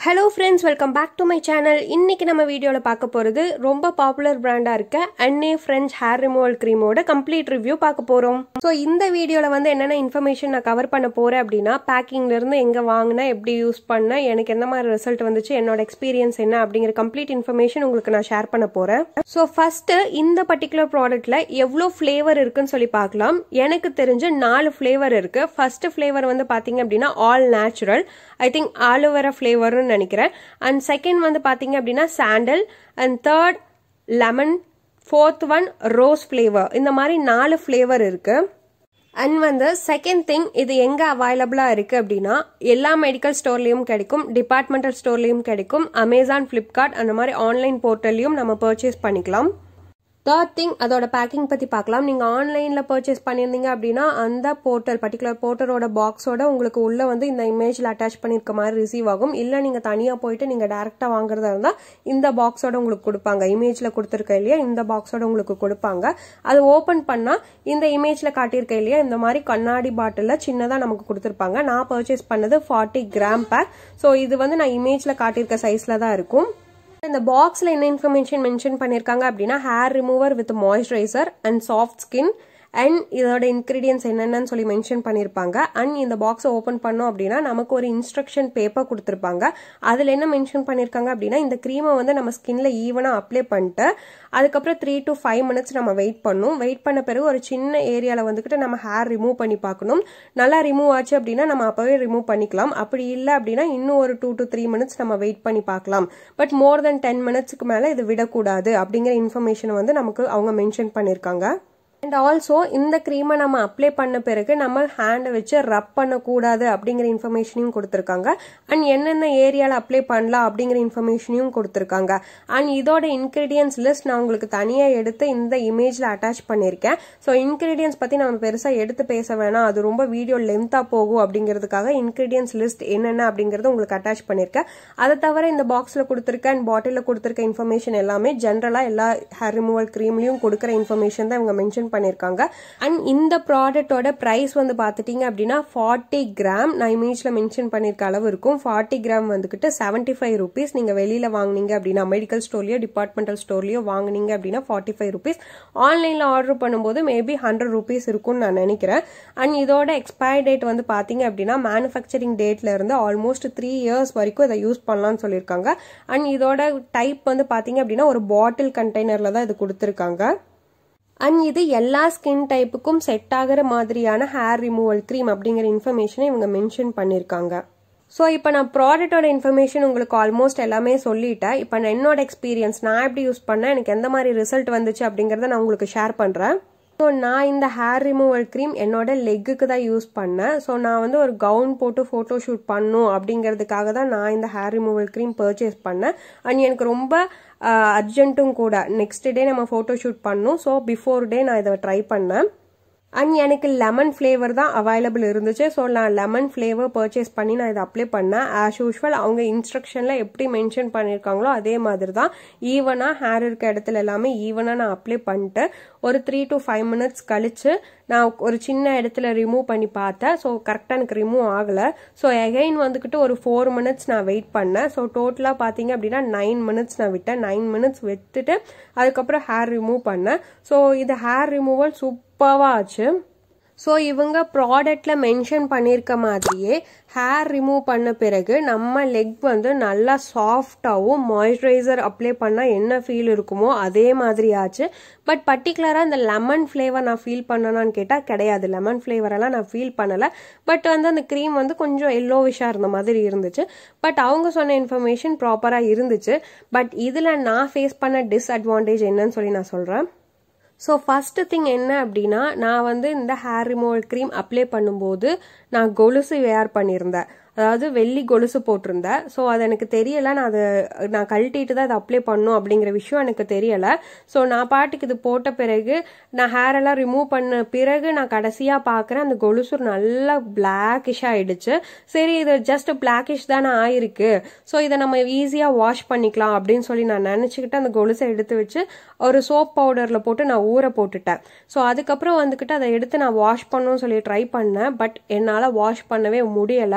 hello friends welcome back to my channel இன்னைக்கு நம்ம வீடியோவில் பார்க்க போகிறது ரொம்ப பாப்புலர் பிராண்டாக இருக்க அன்னே ஃப்ரெஞ்ச் ஹேர் ரிமூவல் க்ரீமோட கம்ப்ளீட் ரிவ்யூ பார்க்க போகிறோம் ஸோ இந்த வீடியோவில் வந்து என்னென்ன இன்ஃபர்மேஷன் நான் கவர் பண்ண போகிறேன் அப்படின்னா பேக்கிங்லேருந்து எங்கே வாங்கினேன் எப்படி யூஸ் பண்ணேன் எனக்கு எந்த மாதிரி ரிசல்ட் வந்துச்சு என்னோட எக்ஸ்பீரியன்ஸ் என்ன அப்படிங்கிற கம்ப்ளீட் இன்ஃபர்மேஷன் உங்களுக்கு நான் ஷேர் பண்ண போகிறேன் ஸோ ஃபஸ்ட்டு இந்த பர்டிகுலர் ப்ராடக்ட்டில் எவ்வளோ ஃப்ளேவர் இருக்குன்னு சொல்லி பார்க்கலாம் எனக்கு தெரிஞ்சு நாலு ஃப்ளேவர் இருக்குது ஃபஸ்ட்டு ஃப்ளேவர் வந்து பார்த்தீங்க அப்படின்னா all natural I think aloe vera ஃப்ளேவர்னு நினைக்கிறேன் அண்ட் செகண்ட் வந்து பார்த்தீங்க அப்படின்னா sandal and third lemon fourth one rose flavour இந்த மாதிரி நாலு ஃப்ளேவர் இருக்குது அண்ட் வந்து செகண்ட் திங் இது எங்கே அவைலபிளாக இருக்குது அப்படின்னா எல்லா மெடிக்கல் ஸ்டோர்லேயும் கிடைக்கும் டிபார்ட்மெண்டல் ஸ்டோர்லேயும் கிடைக்கும் அமேசான் ஃப்ளிப்கார்ட் அந்த மாதிரி ஆன்லைன் போர்ட்டல்லையும் நம்ம பர்ச்சேஸ் பண்ணிக்கலாம் தேர்ட் திங் அதோட பேக்கிங் பற்றி பார்க்கலாம் நீங்கள் ஆன்லைனில் பர்ச்சேஸ் பண்ணியிருந்தீங்க அப்படின்னா அந்த போர்ட்டல் பர்டிகுலர் போர்ட்டலோட பாக்ஸோட உங்களுக்கு உள்ளே வந்து இந்த இமேஜில் அட்டாச் பண்ணியிருக்க மாதிரி ரிசீவ் ஆகும் இல்லை நீங்கள் தனியாக போயிட்டு நீங்கள் டேரெக்டாக வாங்குறதா இருந்தால் இந்த பாக்ஸோட உங்களுக்கு கொடுப்பாங்க இமேஜில் கொடுத்துருக்க இல்லையா இந்த பாக்ஸோட உங்களுக்கு கொடுப்பாங்க அது ஓப்பன் பண்ணால் இந்த இமேஜில் காட்டியிருக்க இல்லையா இந்த மாதிரி கண்ணாடி பாட்டிலில் சின்னதாக நமக்கு கொடுத்துருப்பாங்க நான் பர்ச்சேஸ் பண்ணது ஃபார்ட்டி கிராம் பேக் ஸோ இது வந்து நான் இமேஜில் காட்டியிருக்க சைஸில் தான் இருக்கும் இந்த பாக்ஸில் என்ன இன்ஃபர்மேஷன் மென்ஷன் பண்ணியிருக்காங்க அப்படின்னா hair remover with moisturiser and soft skin and இதோட இன்க்ரீடியன்ஸ் என்னென்னு சொல்லி மென்ஷன் பண்ணியிருப்பாங்க அண்ட் இந்த பாக்ஸை ஓப்பன் பண்ணோம் அப்படின்னா நமக்கு ஒரு இன்ஸ்ட்ரக்ஷன் பேப்பர் கொடுத்துருப்பாங்க அதில் என்ன மென்ஷன் பண்ணியிருக்காங்க அப்படின்னா இந்த க்ரீமை வந்து நம்ம ஸ்கின்ல ஈவனாக அப்ளை பண்ணிட்டு அதுக்கப்புறம் த்ரீ டு ஃபைவ் மினிட்ஸ் நம்ம வெயிட் பண்ணும் வெயிட் பண்ண பிறகு ஒரு சின்ன ஏரியாவில் வந்துக்கிட்டு நம்ம ஹேர் ரிமூவ் பண்ணி பார்க்கணும் நல்லா ரிமூவ் ஆச்சு அப்படின்னா நம்ம அப்போவே ரிமூவ் பண்ணிக்கலாம் அப்படி இல்லை அப்படின்னா இன்னும் ஒரு டூ டு த்ரீ மினிட்ஸ் நம்ம வெயிட் பண்ணி பார்க்கலாம் பட் மோர் தென் டென் மினிட்ஸ்க்கு மேலே இது விடக்கூடாது அப்படிங்கிற இன்ஃபர்மேஷன் வந்து நமக்கு அவங்க மென்ஷன் பண்ணியிருக்காங்க அண்ட் ஆல்சோ இந்த க்ரீமை நம்ம அப்ளை பண்ண பிறகு நம்ம ஹேண்டை வச்சு ரப் பண்ணக்கூடாது அப்படிங்கிற இன்ஃபர்மேஷனையும் கொடுத்துருக்காங்க அண்ட் என்னென்ன ஏரியாவில் அப்ளை பண்ணலாம் அப்படிங்கிற இன்ஃபர்மேஷனையும் கொடுத்துருக்காங்க அண்ட் இதோட இன்க்ரீடியன்ஸ் லிஸ்ட் நான் உங்களுக்கு தனியாக எடுத்து இந்த இமேஜில் அட்டாச் பண்ணியிருக்கேன் ஸோ இன்க்ரீடியன்ஸ் பற்றி நம்ம பெருசாக எடுத்து பேச வேணாம் அது ரொம்ப வீடியோ லென்த்தாக போகும் அப்படிங்கிறதுக்காக இன்க்ரீடியன்ஸ் லிஸ்ட் என்னென்ன அப்படிங்கிறது உங்களுக்கு அட்டாச் பண்ணியிருக்கேன் அதை தவிர இந்த பாக்ஸில் கொடுத்துருக்க அண்ட் பாட்டிலில் கொடுத்துருக்க இன்ஃபர்மேஷன் எல்லாமே ஜென்ரலாக எல்லா ஹேர் ரிமூவல் க்ரீம்லையும் கொடுக்குற இன்ஃபர்மேஷன் தான் இவங்க மென்ஷன் பண்ணியிருக்காங்க அண்ட் இந்த ப்ராடக்டோட ப்ரைஸ் வந்து பார்த்துட்டீங்க அப்படின்னா ஃபார்ட்டி கிராம் நான் இமேஜில் மென்ஷன் பண்ணியிருக்க அளவு இருக்கும் ஃபார்ட்டி கிராம் வந்துக்கிட்டு செவன்ட்டி ஃபைவ் ருபீஸ் நீங்கள் வெளியில் வாங்கினீங்க அப்படின்னா மெடிக்கல் ஸ்டோர்லையோ டிபார்ட்மெண்டல் ஸ்டோர்லையோ வாங்கினீங்க அப்படின்னா ஃபார்ட்டி ஃபைவ் ருபீஸ் ஆன்லைனில் ஆர்டர் பண்ணும்போது மேபி ஹண்ட்ரட் ருபீஸ் இருக்கும்னு நான் நினைக்கிறேன் அண்ட் இதோட எக்ஸ்பயர் டேட் வந்து பார்த்தீங்க அப்படின்னா மேனுஃபேக்சரிங் டேட்ல இருந்து ஆல்மோஸ்ட் த்ரீ இயர்ஸ் வரைக்கும் இதை யூஸ் பண்ணலாம்னு சொல்லியிருக்காங்க அண்ட் இதோட டைப் வந்து பார்த்தீங்க அப்படின்னா ஒரு பாட்டில் கண்டெய்னரில் தான் இது கொடுத்துருக்காங்க அண்ட் இது எல்லா ஸ்கின் டைப்புக்கும் செட் ஆகிற மாதிரியான ஹேர் ரிமூவல் க்ரீம் அப்படிங்கிற இன்ஃபர்மேஷனை இவங்க மென்ஷன் பண்ணியிருக்காங்க ஸோ இப்போ நான் ப்ராடக்டோட இன்ஃபர்மேஷன் உங்களுக்கு ஆல்மோஸ்ட் எல்லாமே சொல்லிட்டேன் இப்போ நான் என்னோட எக்ஸ்பீரியன்ஸ் நான் எப்படி யூஸ் பண்ணேன் எனக்கு எந்த மாதிரி ரிசல்ட் வந்துச்சு அப்படிங்கிறத நான் உங்களுக்கு ஷேர் பண்ணுறேன் ஸோ நான் இந்த ஹேர் ரிமூவல் க்ரீம் என்னோட லெக்குக்கு தான் யூஸ் பண்ணேன் ஸோ நான் வந்து ஒரு கவுன் போட்டு ஃபோட்டோ ஷூட் பண்ணும் அப்படிங்கிறதுக்காக தான் நான் இந்த ஹேர் ரிமூவல் க்ரீம் பர்ச்சேஸ் பண்ணேன் அண்ட் எனக்கு ரொம்ப அர்ஜென்ட்டும் கூட நெக்ஸ்ட் டே நம்ம ஃபோட்டோ ஷூட் பண்ணோம் ஸோ பிஃபோர் டே நான் இதை ட்ரை பண்ணேன் அண்ட் எனக்கு லெமன் ஃப்ளேவர் தான் அவைலபிள் இருந்துச்சு ஸோ நான் லெமன் ஃப்ளேவர் பர்ச்சேஸ் பண்ணி நான் இதை அப்ளை பண்ணேன் ஆஸ் யூஷுவல் அவங்க இன்ஸ்ட்ரக்ஷனில் எப்படி மென்ஷன் பண்ணியிருக்காங்களோ அதே மாதிரி தான் ஈவனாக ஹேர் இருக்க இடத்துல எல்லாமே ஈவனாக நான் அப்ளை பண்ணிட்டு ஒரு த்ரீ டு ஃபைவ் மினிட்ஸ் கழிச்சு நான் ஒரு சின்ன இடத்துல ரிமூவ் பண்ணி பார்த்தேன் ஸோ கரெக்டாக எனக்கு ரிமூவ் ஆகலை ஸோ எகைன் வந்துக்கிட்டு ஒரு ஃபோர் மினிட்ஸ் நான் வெயிட் பண்ணேன் ஸோ டோட்டலாக பார்த்தீங்க அப்படின்னா நைன் மினிட்ஸ் நான் விட்டேன் நைன் மினிட்ஸ் விட்டுட்டு அதுக்கப்புறம் ஹேர் ரிமூவ் பண்ணேன் ஸோ இது ஹேர் ரிமூவல் சூப்பராக ஆச்சு ஸோ இவங்க ப்ராடக்டில் மென்ஷன் பண்ணியிருக்க மாதிரியே ஹேர் ரிமூவ் பண்ண பிறகு நம்ம லெக் வந்து நல்லா சாஃப்டாகவும் மாய்ஸ்சரைசர் அப்ளை பண்ணால் என்ன ஃபீல் இருக்குமோ அதே மாதிரி ஆச்சு பட் பர்டிகுலராக இந்த லெமன் ஃப்ளேவர் நான் ஃபீல் பண்ணனான்னு கேட்டால் கிடையாது லெமன் ஃப்ளேவரெல்லாம் நான் ஃபீல் பண்ணலை பட் வந்து அந்த க்ரீம் வந்து கொஞ்சம் எல்லோவிஷாக இருந்த மாதிரி இருந்துச்சு பட் அவங்க சொன்ன இன்ஃபர்மேஷன் ப்ராப்பராக இருந்துச்சு பட் இதில் நான் ஃபேஸ் பண்ண டிஸ்அட்வான்டேஜ் என்னன்னு சொல்லி நான் சொல்கிறேன் ஸோ ஃபஸ்ட்டு திங் என்ன அப்படின்னா நான் வந்து இந்த ஹேர் ரிமூவல் க்ரீம் அப்ளை பண்ணும்போது நான் கொலுசு வேர் பண்ணியிருந்தேன் அதாவது வெள்ளி கொலுசு போட்டிருந்தேன் ஸோ அது எனக்கு தெரியலை நான் அதை நான் கழட்டிட்டு தான் அதை அப்ளை பண்ணும் அப்படிங்கிற விஷயம் எனக்கு தெரியலை ஸோ நான் பாட்டுக்கு இது போட்ட பிறகு நான் ஹேர் எல்லாம் ரிமூவ் பண்ண பிறகு நான் கடைசியாக பார்க்குறேன் அந்த கொலுசு நல்லா பிளாக்கிஷ் ஆயிடுச்சு சரி இது ஜஸ்ட் பிளாக்கிஷ் தானே ஆயிருக்கு ஸோ இதை நம்ம ஈஸியாக வாஷ் பண்ணிக்கலாம் அப்படின்னு சொல்லி நான் நினச்சிக்கிட்டு அந்த கொலுசை எடுத்து வச்சு ஒரு சோப் பவுடரில் போட்டு நான் ஊற போட்டுட்டேன் ஸோ அதுக்கப்புறம் வந்துக்கிட்டு அதை எடுத்து நான் வாஷ் பண்ணணும்னு சொல்லி ட்ரை பண்ணேன் பட் என்னால் வாஷ் பண்ணவே முடியலை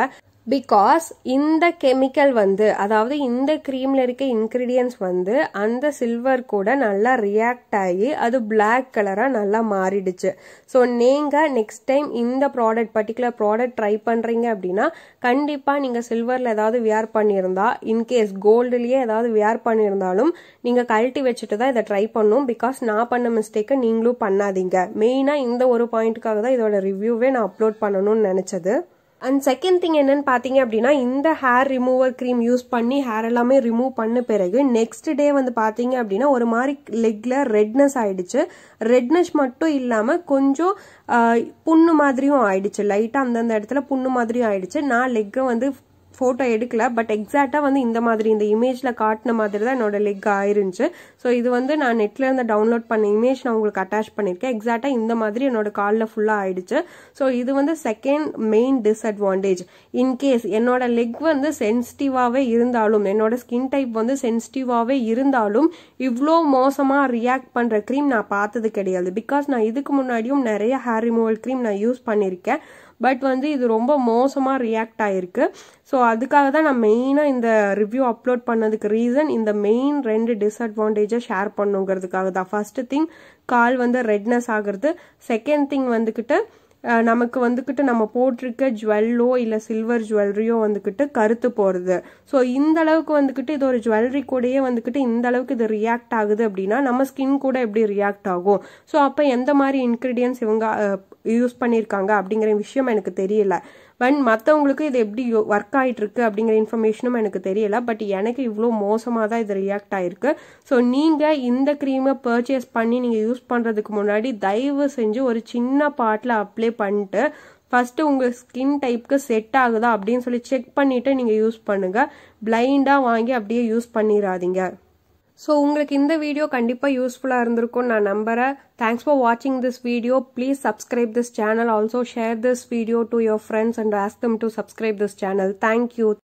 பிகாஸ் இந்த கெமிக்கல் வந்து அதாவது இந்த க்ரீமில் இருக்க இன்க்ரீடியன்ஸ் வந்து அந்த சில்வர் கூட நல்லா ரியாக்ட் ஆகி அது பிளாக் கலராக நல்லா மாறிடுச்சு ஸோ நீங்கள் நெக்ஸ்ட் டைம் இந்த ப்ராடக்ட் பர்டிகுலர் ப்ராடக்ட் ட்ரை பண்ணுறீங்க அப்படின்னா கண்டிப்பாக நீங்கள் சில்வரில் ஏதாவது வியர் பண்ணியிருந்தா இன்கேஸ் கோல்டுலேயே ஏதாவது வியர் பண்ணியிருந்தாலும் நீங்கள் கழட்டி வச்சுட்டு தான் இதை ட்ரை பண்ணும் பிகாஸ் நான் பண்ண மிஸ்டேக்கை நீங்களும் பண்ணாதீங்க மெயினாக இந்த ஒரு பாயிண்ட்டுக்காக தான் இதோட ரிவ்யூவே நான் அப்லோட் பண்ணணும்னு நினச்சது அண்ட் செகண்ட் திங் என்னன்னு பார்த்தீங்க அப்படின்னா இந்த ஹேர் ரிமூவர் க்ரீம் யூஸ் பண்ணி ஹேர் எல்லாமே ரிமூவ் பண்ண பிறகு நெக்ஸ்ட் டே வந்து பார்த்தீங்க அப்படின்னா ஒரு மாதிரி லெக்கில் ரெட்னஸ் ஆயிடுச்சு ரெட்னஸ் மட்டும் இல்லாமல் கொஞ்சம் புண்ணு மாதிரியும் ஆயிடுச்சு லைட்டாக அந்தந்த இடத்துல புண்ணு மாதிரியும் ஆயிடுச்சு நான் லெக்கை வந்து ஃபோட்டோ எடுக்கல பட் எக்ஸாக்டாக வந்து இந்த மாதிரி இந்த இமேஜில் காட்டின மாதிரி தான் என்னோட லெக் ஆயிருந்துச்சு ஸோ இது வந்து நான் நெட்டில் இருந்து டவுன்லோட் பண்ண இமேஜ் நான் உங்களுக்கு அட்டாச் பண்ணியிருக்கேன் எக்ஸாக்டாக இந்த மாதிரி என்னோட காலில் ஃபுல்லாக ஆயிடுச்சு ஸோ இது வந்து செகண்ட் மெயின் டிஸ்அட்வான்டேஜ் இன்கேஸ் என்னோட லெக் வந்து சென்சிட்டிவாகவே இருந்தாலும் என்னோட ஸ்கின் டைப் வந்து சென்சிட்டிவாகவே இருந்தாலும் இவ்வளோ மோசமாக ரியாக்ட் பண்ணுற க்ரீம் நான் பார்த்தது கிடையாது பிகாஸ் நான் இதுக்கு முன்னாடியும் நிறைய ஹேர் ரிமூவல் க்ரீம் நான் யூஸ் பண்ணியிருக்கேன் பட் வந்து இது ரொம்ப மோசமாக ரியாக்ட் ஆகிருக்கு ஸோ அதுக்காக தான் நான் மெயினாக இந்த ரிவ்யூ அப்லோட் பண்ணதுக்கு ரீசன் இந்த மெயின் ரெண்டு டிஸ்அட்வான்டேஜை ஷேர் பண்ணுங்கிறதுக்காக தான் ஃபர்ஸ்ட் திங் கால் வந்து ரெட்னஸ் ஆகுறது செகண்ட் திங் வந்துக்கிட்டு நமக்கு வந்துக்கிட்டு நம்ம போட்டிருக்க ஜுவல்லோ இல்லை சில்வர் ஜுவல்லரியோ வந்துக்கிட்டு கருத்து போகிறது ஸோ இந்த அளவுக்கு வந்துக்கிட்டு இது ஒரு ஜுவல்லரி கூடயே வந்துக்கிட்டு இந்த அளவுக்கு இது ரியாக்ட் ஆகுது அப்படின்னா நம்ம ஸ்கின் கூட எப்படி ரியாக்ட் ஆகும் ஸோ அப்போ எந்த மாதிரி இன்க்ரீடியன்ஸ் இவங்க யூஸ் பண்ணியிருக்காங்க அப்படிங்கிற விஷயம் எனக்கு தெரியல பட் மற்றவங்களுக்கு இது எப்படி ஒர்க் ஆகிட்டு இருக்கு அப்படிங்கிற இன்ஃபர்மேஷனும் எனக்கு தெரியல பட் எனக்கு இவ்வளோ மோசமாக தான் இது ரியாக்ட் ஆகிருக்கு ஸோ நீங்கள் இந்த க்ரீமை பர்ச்சேஸ் பண்ணி நீங்கள் யூஸ் பண்ணுறதுக்கு முன்னாடி தயவு செஞ்சு ஒரு சின்ன பாட்டில் அப்ளை பண்ணிட்டு ஃபஸ்ட்டு உங்கள் ஸ்கின் டைப்க்கு செட் ஆகுதா அப்படின்னு சொல்லி செக் பண்ணிவிட்டு நீங்கள் யூஸ் பண்ணுங்கள் பிளைண்டாக வாங்கி அப்படியே யூஸ் பண்ணிடாதீங்க ஸோ உங்களுக்கு இந்த வீடியோ கண்டிப்பாக யூஸ்ஃபுல்லாக இருந்திருக்கும்னு நான் நம்புகிறேன் தேங்க்ஸ் ஃபார் வாட்சிங் this video please subscribe this channel also share this video to your friends and ask them to subscribe this channel thank you